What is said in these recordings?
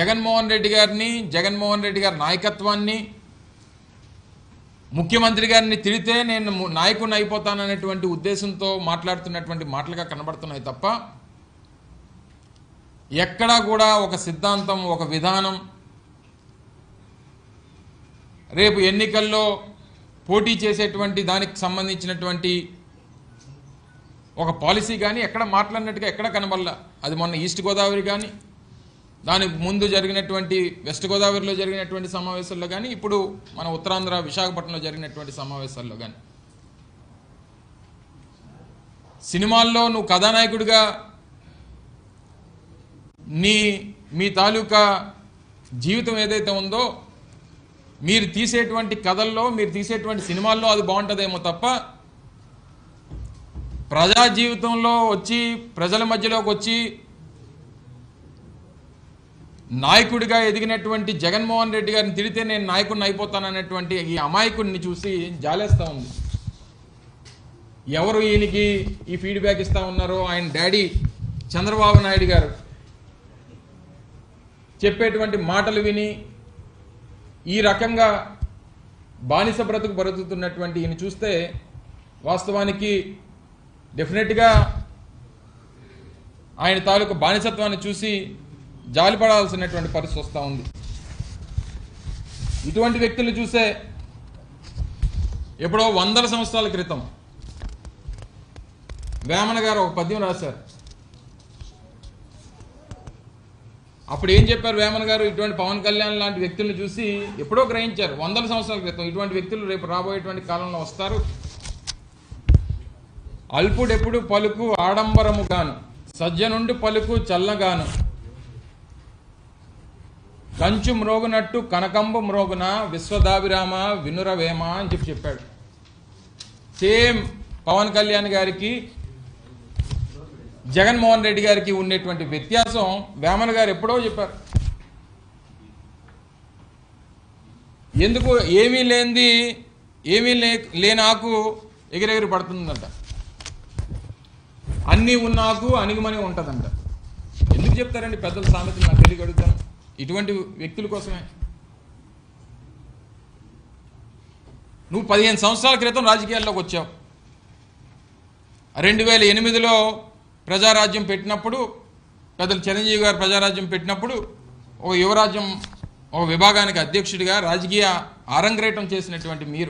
జగన్మోహన్ రెడ్డి గారిని జగన్మోహన్ రెడ్డి గారి నాయకత్వాన్ని ముఖ్యమంత్రి గారిని తిడితే నేను ము- నాయకుడిని అయిపోతాననేటువంటి ఉద్దేశంతో మాట్లాడుతున్నటువంటి మాటలుగా కనబడుతున్నాయి తప్ప ఎక్కడా కూడా ఒక సిద్ధాంతం ఒక విధానం రేపు ఎన్నికల్లో పోటీ చేసేటువంటి దానికి సంబంధించినటువంటి ఒక పాలసీ కానీ ఎక్కడ మాట్లాడినట్టుగా ఎక్కడ కనబడలా అది మొన్న ఈస్ట్ గోదావరి కానీ దానికి ముందు జరిగినటువంటి వెస్ట్ గోదావరిలో జరిగినటువంటి సమావేశాల్లో కానీ ఇప్పుడు మన ఉత్తరాంధ్ర విశాఖపట్నంలో జరిగినటువంటి సమావేశాల్లో కానీ సినిమాల్లో నువ్వు కథానాయకుడిగా నీ మీ తాలూకా జీవితం ఏదైతే ఉందో మీరు తీసేటువంటి కథల్లో మీరు తీసేటువంటి సినిమాల్లో అది బాగుంటుందేమో తప్ప ప్రజా జీవితంలో వచ్చి ప్రజల మధ్యలోకి వచ్చి నాయకుడిగా ఎదిగినటువంటి జగన్మోహన్ రెడ్డి గారిని తిడితే నేను నాయకుడిని అయిపోతాననేటువంటి ఈ అమాయకుడిని చూసి జాలేస్తా ఉంది ఎవరు ఈయనకి ఈ ఫీడ్బ్యాక్ ఇస్తా ఉన్నారో ఆయన డాడీ చంద్రబాబు నాయుడు గారు చెప్పేటువంటి మాటలు విని ఈ రకంగా బానిస బ్రతుకు బ్రతుకుతున్నటువంటి ఈయన చూస్తే వాస్తవానికి డెఫినెట్గా ఆయన తాలూకు బానిసత్వాన్ని చూసి జాలిపడాల్సినటువంటి పరిస్థితి వస్తూ ఉంది ఇటువంటి వ్యక్తులు చూసే ఎప్పుడో వందల సంవత్సరాల క్రితం వేమన గారు ఒక పద్యం రాశారు అప్పుడు ఏం చెప్పారు వేమన్ గారు ఇటువంటి పవన్ కళ్యాణ్ లాంటి వ్యక్తులను చూసి ఎప్పుడో గ్రహించారు వందల సంవత్సరాల క్రితం ఇటువంటి వ్యక్తులు రేపు రాబోయేటువంటి కాలంలో వస్తారు అల్పుడెప్పుడు పలుకు ఆడంబరముగాను సజ్జనుండి పలుకు చల్లగాను కంచు మ్రోగునట్టు కనకంబు మ్రోగున విశ్వదాభిరామ వినురవేమ అని చెప్పి చెప్పాడు సేమ్ పవన్ కళ్యాణ్ గారికి జగన్మోహన్ రెడ్డి గారికి ఉండేటువంటి వ్యత్యాసం వేమన గారు ఎప్పుడో చెప్పారు ఎందుకు ఏమీ లేనిది ఏమీ లే లేని ఆకు ఎగిరెగిరి పడుతుందంట అన్నీ ఉన్న ఆకు అణిగిమని ఉంటుందంట ఎందుకు చెప్తారండి పెద్దల సామెతలు నాకు తెలియ అడుగుతాను ఇటువంటి వ్యక్తుల కోసమే నువ్వు పదిహేను సంవత్సరాల క్రితం రాజకీయాల్లోకి వచ్చావు రెండు వేల ఎనిమిదిలో ప్రజారాజ్యం పెట్టినప్పుడు పెద్దలు చిరంజీవి గారు ప్రజారాజ్యం పెట్టినప్పుడు ఒక యువరాజ్యం ఒక విభాగానికి అధ్యక్షుడిగా రాజకీయ ఆరంగ్రేటం చేసినటువంటి మీరు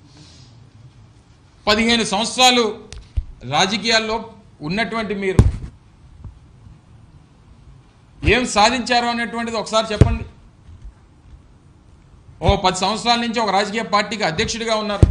పదిహేను సంవత్సరాలు రాజకీయాల్లో ఉన్నటువంటి మీరు ఏం సాధించారు అనేటువంటిది ఒకసారి చెప్పండి ఓ పది సంవత్సరాల నుంచి ఒక రాజకీయ పార్టీకి అధ్యక్షుడిగా ఉన్నారు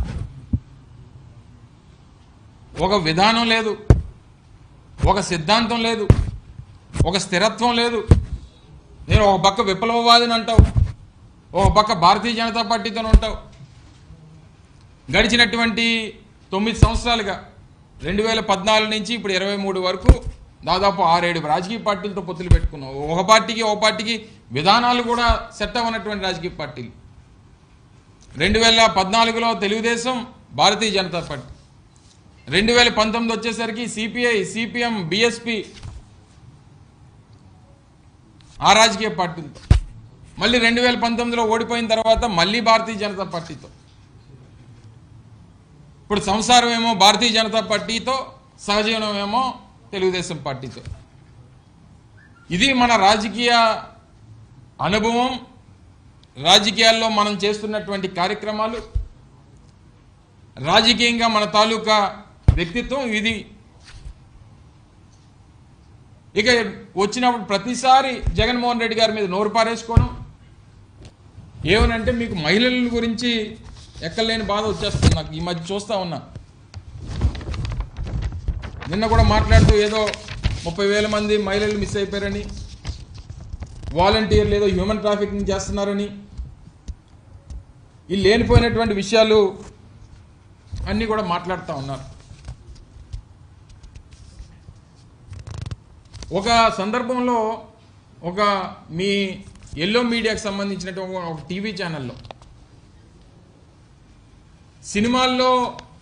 ఒక విధానం లేదు ఒక సిద్ధాంతం లేదు ఒక స్థిరత్వం లేదు నేను ఒక పక్క విప్లవవాదిని అంటావు ఒక పక్క భారతీయ జనతా పార్టీతో ఉంటావు గడిచినటువంటి తొమ్మిది సంవత్సరాలుగా రెండు వేల పద్నాలుగు నుంచి ఇప్పుడు ఇరవై మూడు వరకు దాదాపు ఆరేడు రాజకీయ పార్టీలతో పొత్తులు పెట్టుకున్నావు ఒక పార్టీకి ఒక పార్టీకి విధానాలు కూడా సెట్ అవ్వనటువంటి రాజకీయ పార్టీలు రెండు వేల పద్నాలుగులో తెలుగుదేశం భారతీయ జనతా పార్టీ రెండు వేల పంతొమ్మిది వచ్చేసరికి సిపిఐ సిపిఎం బిఎస్పి ఆ రాజకీయ పార్టీలతో మళ్ళీ రెండు వేల పంతొమ్మిదిలో ఓడిపోయిన తర్వాత మళ్ళీ భారతీయ జనతా పార్టీతో ఇప్పుడు సంసారం ఏమో భారతీయ జనతా పార్టీతో సహజీవనం ఏమో తెలుగుదేశం పార్టీతో ఇది మన రాజకీయ అనుభవం రాజకీయాల్లో మనం చేస్తున్నటువంటి కార్యక్రమాలు రాజకీయంగా మన తాలూకా వ్యక్తిత్వం ఇది ఇక వచ్చినప్పుడు ప్రతిసారి జగన్మోహన్ రెడ్డి గారి మీద నోరు పారేసుకోవడం ఏమనంటే మీకు మహిళల గురించి ఎక్కలేని బాధ వచ్చేస్తుంది నాకు ఈ మధ్య చూస్తా ఉన్నా నిన్న కూడా మాట్లాడుతూ ఏదో ముప్పై వేల మంది మహిళలు మిస్ అయిపోయారని వాలంటీర్లు ఏదో హ్యూమన్ ట్రాఫికింగ్ చేస్తున్నారని ఈ లేనిపోయినటువంటి విషయాలు అన్నీ కూడా మాట్లాడుతూ ఉన్నారు ఒక సందర్భంలో ఒక మీ ఎల్లో మీడియాకి సంబంధించినటువంటి ఒక- ఒక టీవీ ఛానల్లో సినిమాల్లో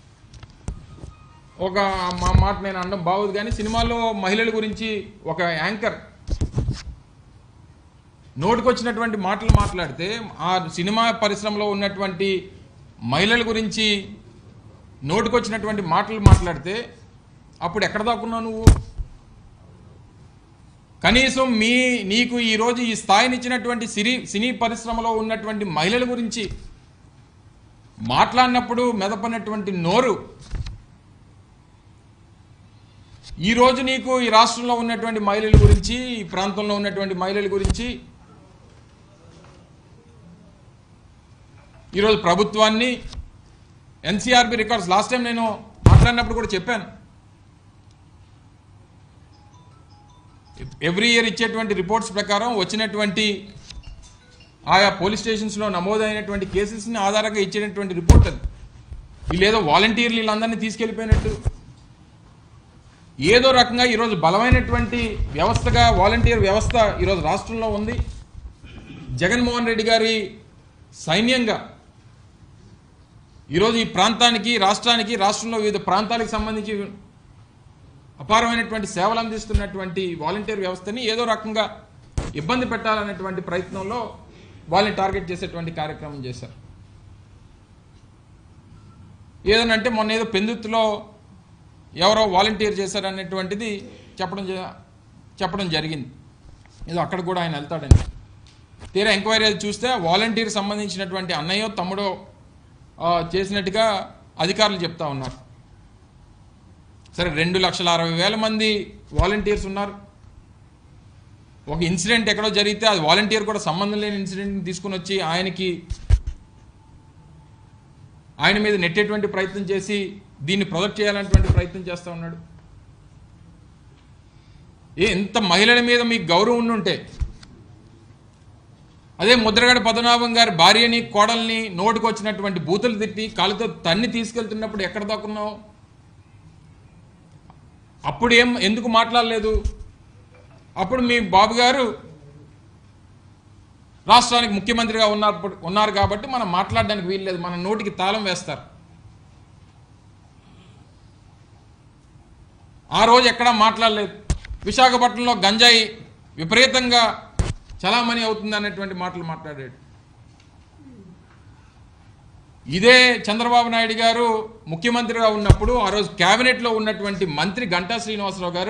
ఒక మా మాట నేను అనడం బాగోదు కానీ సినిమాల్లో మహిళల గురించి ఒక యాంకర్ నోటికొచ్చినటువంటి మాటలు మాట్లాడితే ఆ సినిమా పరిశ్రమలో ఉన్నటువంటి మహిళల గురించి నోటికొచ్చినటువంటి మాటలు మాట్లాడితే అప్పుడు ఎక్కడ దాక్కున్నావు నువ్వు కనీసం మీ నీకు ఈరోజు ఈ స్థాయినిచ్చినటువంటి సిరి సినీ పరిశ్రమలో ఉన్నటువంటి మహిళల గురించి మాట్లాడినప్పుడు మెదపనటువంటి నోరు ఈరోజు నీకు ఈ రాష్ట్రంలో ఉన్నటువంటి మహిళల గురించి ఈ ప్రాంతంలో ఉన్నటువంటి మహిళల గురించి ఈరోజు ప్రభుత్వాన్ని ఎన్సీఆర్బి రికార్డ్స్ లాస్ట్ టైం నేను మాట్లాడినప్పుడు కూడా చెప్పాను ఎవ్రీ ఇయర్ ఇచ్చేటువంటి రిపోర్ట్స్ ప్రకారం వచ్చినటువంటి ఆయా పోలీస్ స్టేషన్స్లో నమోదైనటువంటి కేసెస్ని ఆధారంగా ఇచ్చేటటువంటి రిపోర్ట్ అది వీళ్ళేదో వాలంటీర్లు వీళ్ళందరినీ తీసుకెళ్ళిపోయినట్టు ఏదో రకంగా ఈరోజు బలమైనటువంటి వ్యవస్థగా వాలంటీర్ వ్యవస్థ ఈరోజు రాష్ట్రంలో ఉంది జగన్మోహన్ రెడ్డి గారి సైన్యంగా ఈరోజు ఈ ప్రాంతానికి రాష్ట్రానికి రాష్ట్రంలో వివిధ ప్రాంతాలకు సంబంధించి అపారమైనటువంటి సేవలు అందిస్తున్నటువంటి వాలంటీర్ వ్యవస్థని ఏదో రకంగా ఇబ్బంది పెట్టాలనేటువంటి ప్రయత్నంలో వాళ్ళని టార్గెట్ చేసేటువంటి కార్యక్రమం చేశారు ఏదనంటే మొన్న ఏదో పెందుతులో ఎవరో వాలంటీర్ చేశారనేటువంటిది చెప్పడం జ- చెప్పడం జరిగింది ఏదో అక్కడ కూడా ఆయన వెళ్తాడని తీరా ఎంక్వైరీ అది చూస్తే వాలంటీర్ సంబంధించినటువంటి అన్నయ్యో తమ్ముడో ఆ, చేసినట్టుగా అధికారులు చెప్తా ఉన్నారు సరే రెండు లక్షల అరవై వేల మంది వాలంటీర్స్ ఉన్నారు ఒక ఇన్సిడెంట్ ఎక్కడో జరిగితే అది వాలంటీర్ కూడా సంబంధం లేని ఇన్సిడెంట్ని తీసుకుని వచ్చి ఆయనకి ఆయన మీద నెట్టేటువంటి ప్రయత్నం చేసి దీన్ని ప్రొజెక్ట్ చేయాలనేటువంటి ప్రయత్నం చేస్తూ ఉన్నాడు ఏ ఎంత మహిళల మీద మీకు గౌరవం ఉండుంటే అదే ముద్రగడ పద్మనాభం గారి భార్యని కోడల్ని నోటికి వచ్చినటువంటి బూతులు తిట్టి కాలుతో తన్ని తీసుకెళ్తున్నప్పుడు ఎక్కడ దాక్కున్నావు అప్పుడు ఏం ఎందుకు మాట్లాడలేదు అప్పుడు మీ బాబు గారు రాష్ట్రానికి ముఖ్యమంత్రిగా ఉన్నారు ఉన్నారు కాబట్టి మనం మాట్లాడడానికి వీల్లేదు మన నోటికి తాళం వేస్తారు ఆ రోజు ఎక్కడా మాట్లాడలేదు విశాఖపట్నంలో గంజాయి విపరీతంగా చలామణి అవుతుంది అనేటువంటి మాటలు మాట్లాడాడు ఇదే చంద్రబాబు నాయుడు గారు ముఖ్యమంత్రిగా ఉన్నప్పుడు ఆ రోజు కేబినెట్లో ఉన్నటువంటి మంత్రి గంటా శ్రీనివాసరావు గారు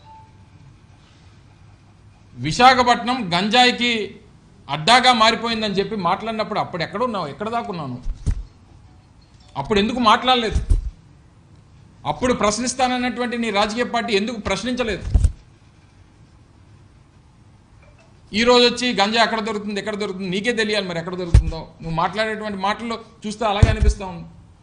విశాఖపట్నం గంజాయికి అడ్డాగా మారిపోయిందని చెప్పి మాట్లాడినప్పుడు అప్పుడు ఎక్కడున్నావు ఎక్కడ దాకున్నాను అప్పుడు ఎందుకు మాట్లాడలేదు అప్పుడు ప్రశ్నిస్తానన్నటువంటి నీ రాజకీయ పార్టీ ఎందుకు ప్రశ్నించలేదు ఈ రోజు వచ్చి గంజా ఎక్కడ దొరుకుతుంది ఎక్కడ దొరుకుతుంది నీకే తెలియాలి మరి ఎక్కడ దొరుకుతుందో నువ్వు మాట్లాడేటువంటి మాటల్లో చూస్తే అలాగే అనిపిస్తూ ఉంది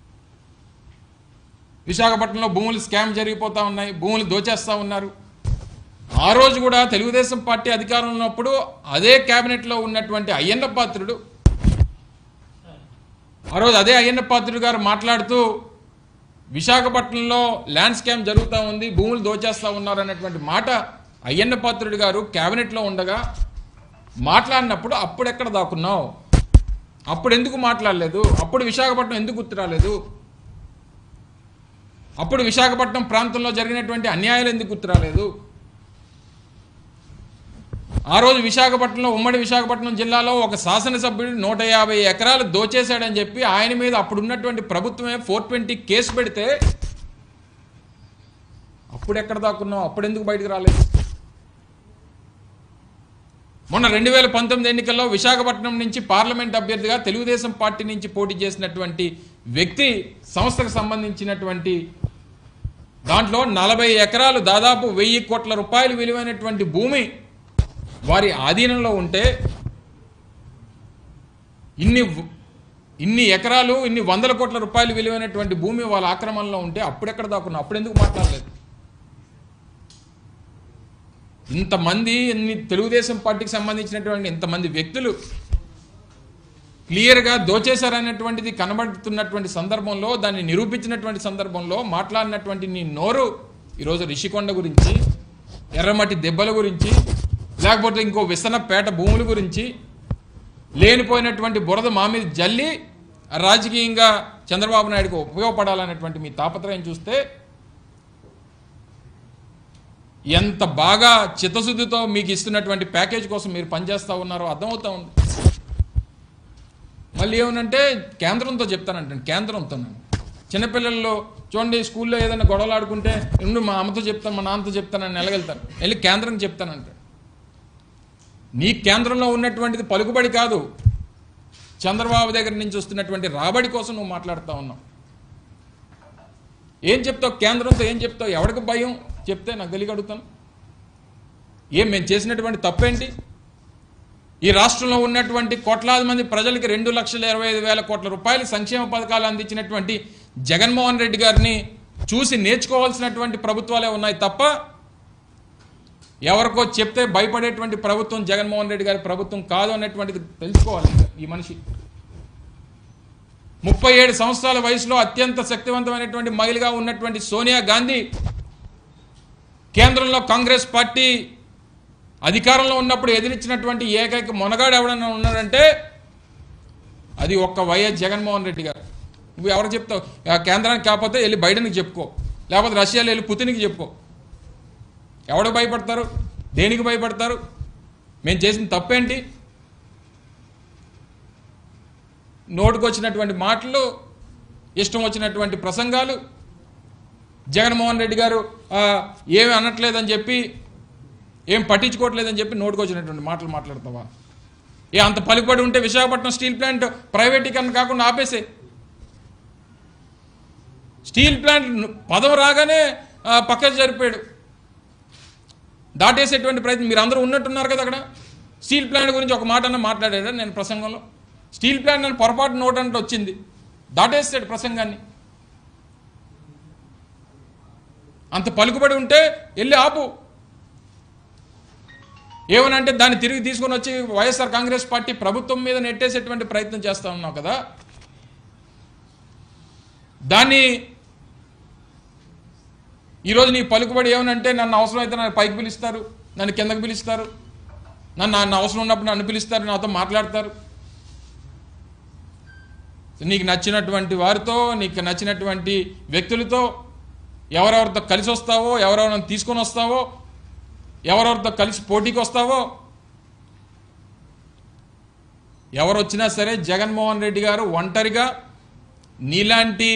విశాఖపట్నంలో భూములు స్కామ్ జరిగిపోతా ఉన్నాయి భూములు దోచేస్తా ఉన్నారు ఆ రోజు కూడా తెలుగుదేశం పార్టీ అధికారంలో ఉన్నప్పుడు అదే కేబినెట్లో ఉన్నటువంటి అయ్యన్న పాత్రుడు ఆ రోజు అదే అయ్యన్న పాత్రుడు గారు మాట్లాడుతూ విశాఖపట్నంలో ల్యాండ్ స్కామ్ జరుగుతూ ఉంది భూములు దోచేస్తా ఉన్నారు అన్నటువంటి మాట అయ్యన్న పాత్రుడు గారు కేబినెట్లో ఉండగా మాట్లాడినప్పుడు అప్పుడు ఎక్కడ దాక్కున్నావు అప్పుడు ఎందుకు మాట్లాడలేదు అప్పుడు విశాఖపట్నం ఎందుకు గుర్తు రాలేదు అప్పుడు విశాఖపట్నం ప్రాంతంలో జరిగినటువంటి అన్యాయాలు ఎందుకు గుర్తు రాలేదు ఆ రోజు విశాఖపట్నంలో ఉమ్మడి విశాఖపట్నం జిల్లాలో ఒక శాసనసభ్యుడు నూట యాభై ఎకరాలు దోచేశాడని చెప్పి ఆయన మీద అప్పుడు ఉన్నటువంటి ప్రభుత్వమే ఫోర్ ట్వంటీ కేసు పెడితే అప్పుడు ఎక్కడ దాక్కున్నావు అప్పుడు ఎందుకు బయటకు రాలేదు మొన్న రెండు వేల పంతొమ్మిది ఎన్నికల్లో విశాఖపట్నం నుంచి పార్లమెంట్ అభ్యర్థిగా తెలుగుదేశం పార్టీ నుంచి పోటీ చేసినటువంటి వ్యక్తి సంస్థకు సంబంధించినటువంటి దాంట్లో నలభై ఎకరాలు దాదాపు వెయ్యి కోట్ల రూపాయలు విలువైనటువంటి భూమి వారి ఆధీనంలో ఉంటే ఇన్ని వ- ఇన్ని ఎకరాలు ఇన్ని వందల కోట్ల రూపాయలు విలువైనటువంటి భూమి వాళ్ళ ఆక్రమణలో ఉంటే అప్పుడెక్కడ దాక్కున్నా అప్పుడు ఎందుకు మాట్లాడలేదు ఇంతమంది ఇన్ని తెలుగుదేశం పార్టీకి సంబంధించినటువంటి ఇంతమంది వ్యక్తులు క్లియర్గా దోచేశారనేటువంటిది కనబడుతున్నటువంటి సందర్భంలో దాన్ని నిరూపించినటువంటి సందర్భంలో మాట్లాడినటువంటి నీ నోరు ఈరోజు రిషికొండ గురించి ఎర్రమట్టి దెబ్బల గురించి లేకపోతే ఇంకో విసనపేట భూముల గురించి లేనిపోయినటువంటి బురద మా మీద జల్లి రాజకీయంగా చంద్రబాబు నాయుడుకు ఉపయోగపడాలనేటువంటి మీ తాపత్రయం చూస్తే ఎంత బాగా చిత్తశుద్ధితో మీకు ఇస్తున్నటువంటి ప్యాకేజ్ కోసం మీరు పనిచేస్తూ ఉన్నారో అర్థమవుతా ఉంది మళ్ళీ ఏమనంటే కేంద్రంతో చెప్తానంటాను కేంద్రంతో నేను చిన్నపిల్లల్లో చూడండి స్కూల్లో ఏదైనా గొడవలు ఆడుకుంటే ఉండు మా అమ్మతో చెప్తాను మా నాన్నతో చెప్తానని నెలగెళ్తాను వెళ్ళి కేంద్రం చెప్తానంటాడు నీ కేంద్రంలో ఉన్నటువంటిది పలుకుబడి కాదు చంద్రబాబు దగ్గర నుంచి వస్తున్నటువంటి రాబడి కోసం నువ్వు మాట్లాడుతూ ఉన్నావు ఏం చెప్తావు కేంద్రంతో ఏం చెప్తావు ఎవరికి భయం చెప్తే నాకు తెలియక అడుగుతాను ఏం మేము చేసినటువంటి తప్పేంటి ఈ రాష్ట్రంలో ఉన్నటువంటి కోట్లాది మంది ప్రజలకి రెండు లక్షల ఇరవై ఐదు వేల కోట్ల రూపాయలు సంక్షేమ పథకాలు అందించినటువంటి జగన్మోహన్ రెడ్డి గారిని చూసి నేర్చుకోవాల్సినటువంటి ప్రభుత్వాలే ఉన్నాయి తప్ప ఎవరికో చెప్తే భయపడేటువంటి ప్రభుత్వం జగన్మోహన్ రెడ్డి గారి ప్రభుత్వం కాదు అనేటువంటిది తెలుసుకోవాలి ఈ మనిషి ముప్పై ఏడు సంవత్సరాల వయసులో అత్యంత శక్తివంతమైనటువంటి మహిళగా ఉన్నటువంటి సోనియా గాంధీ కేంద్రంలో కాంగ్రెస్ పార్టీ అధికారంలో ఉన్నప్పుడు ఎదిరించినటువంటి ఏకైక మొనగాడు ఎవడన్నా ఉన్నాడంటే అది ఒక్క వైఎస్ జగన్మోహన్ రెడ్డి గారు నువ్వు ఎవరు చెప్తావు ఆ కేంద్రానికి కాకపోతే వెళ్ళి బైడెన్కి చెప్పుకో లేకపోతే రష్యాలో వెళ్ళి పుతిన్కి చెప్పుకో ఎవడు భయపడతారు దేనికి భయపడతారు మేము చేసిన తప్పేంటి నోటుకు వచ్చినటువంటి మాటలు ఇష్టం వచ్చినటువంటి ప్రసంగాలు జగన్మోహన్ రెడ్డి గారు ఆ, ఏమి అనట్లేదని చెప్పి ఏం పట్టించుకోవట్లేదని చెప్పి నోటుకు వచ్చినటువంటి మాటలు మాట్లాడతావా ఏ అంత పలుకుబడి ఉంటే విశాఖపట్నం స్టీల్ ప్లాంట్ ప్రైవేటీకరణ కాకుండా ఆపేసే స్టీల్ ప్లాంట్ పదం రాగానే ఆ, పక్కకు జరిపాడు దాటేసేటువంటి ప్రయత్నం మీరు అందరూ ఉన్నట్టున్నారు కదా అక్కడ స్టీల్ ప్లాంట్ గురించి ఒక మాట అన్న మాట్లాడాడు నేను ప్రసంగంలో స్టీల్ ప్లాంట్ అని పొరపాటు నోట్ అంటే వచ్చింది దాటేస్తాడు ప్రసంగాన్ని అంత పలుకుబడి ఉంటే వెళ్ళి ఆపు ఏమనంటే దాన్ని తిరిగి తీసుకొని వచ్చి వైఎస్ఆర్ కాంగ్రెస్ పార్టీ ప్రభుత్వం మీద నెట్టేసేటువంటి ప్రయత్నం చేస్తా ఉన్నావు కదా దాన్ని ఈరోజు నీ పలుకుబడి ఏమనంటే నన్ను అవసరమైతే నన్ను పైకి పిలుస్తారు నన్ను కిందకి పిలుస్తారు నన్ను నన్ను అవసరం ఉన్నప్పుడు నన్ను పిలుస్తారు నాతో మాట్లాడతారు నీకు నచ్చినటువంటి వారితో నీకు నచ్చినటువంటి వ్యక్తులతో ఎవరెవరితో కలిసి వస్తావో ఎవరెవరిని తీసుకొని వస్తావో ఎవరెవరితో కలిసి పోటీకి వస్తావో ఎవరు వచ్చినా సరే జగన్మోహన్ రెడ్డి గారు ఒంటరిగా నీలాంటి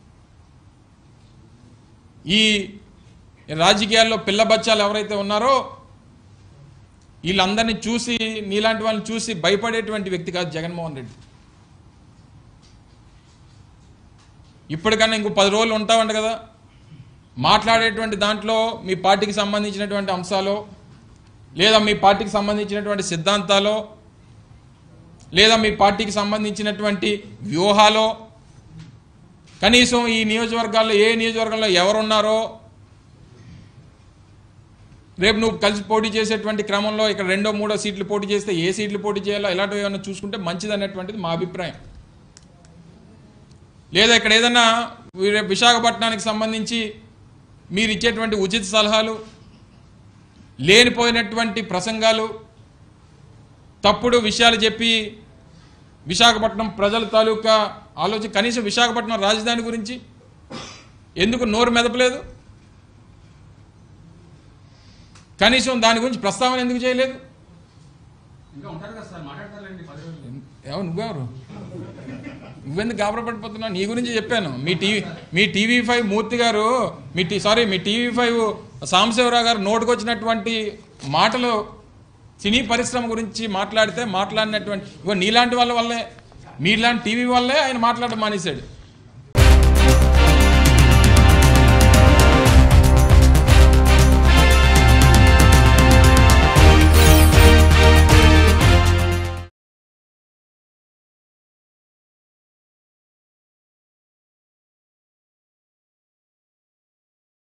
ఈ రాజకీయాల్లో పిల్ల బచ్చాలు ఎవరైతే ఉన్నారో వీళ్ళందరినీ చూసి నీలాంటి వాళ్ళని చూసి భయపడేటువంటి వ్యక్తి కాదు జగన్మోహన్ రెడ్డి ఇప్పటికన్నా ఇంకో పది రోజులు ఉంటామంట కదా మాట్లాడేటువంటి దాంట్లో మీ పార్టీకి సంబంధించినటువంటి అంశాలు లేదా మీ పార్టీకి సంబంధించినటువంటి సిద్ధాంతాలు లేదా మీ పార్టీకి సంబంధించినటువంటి వ్యూహాలో కనీసం ఈ నియోజకవర్గాల్లో ఏ నియోజకవర్గంలో ఎవరున్నారో రేపు నువ్వు కలిసి పోటీ చేసేటువంటి క్రమంలో ఇక్కడ రెండో మూడో సీట్లు పోటీ చేస్తే ఏ సీట్లు పోటీ చేయాలో ఇలాంటివి ఏమైనా చూసుకుంటే మంచిది అనేటువంటిది మా అభిప్రాయం లేదా ఇక్కడ ఏదన్నా రేపు విశాఖపట్నానికి సంబంధించి మీరు ఇచ్చేటువంటి ఉచిత సలహాలు లేనిపోయినటువంటి ప్రసంగాలు తప్పుడు విషయాలు చెప్పి విశాఖపట్నం ప్రజల తాలూకా ఆలోచన కనీసం విశాఖపట్నం రాజధాని గురించి ఎందుకు నోరు మెదపలేదు కనీసం దాని గురించి ప్రస్తావన ఎందుకు చేయలేదు ఇంకా ఉంటారు కదా సార్ మాట్లాడతారులేండి పది రోజులు ఎవరు నువ్వెవరు నువ్వెందుకు గాబరపడిపోతున్నావు నీ గురించి చెప్పాను మీ టీవీ మీ టీవీ ఫైవ్ మూర్తి గారు మీ టీ సారీ మీ టీవీ ఫైవ్ సాంబశివరావు గారు నోటుకొచ్చినటువంటి మాటలు సినీ పరిశ్రమ గురించి మాట్లాడితే మాట్లాడినటువంటి ఇగో నీలాంటి వాళ్ళ వల్లే మీలాంటి టీవీ వల్లే ఆయన మాట్లాడడం మానేశాడు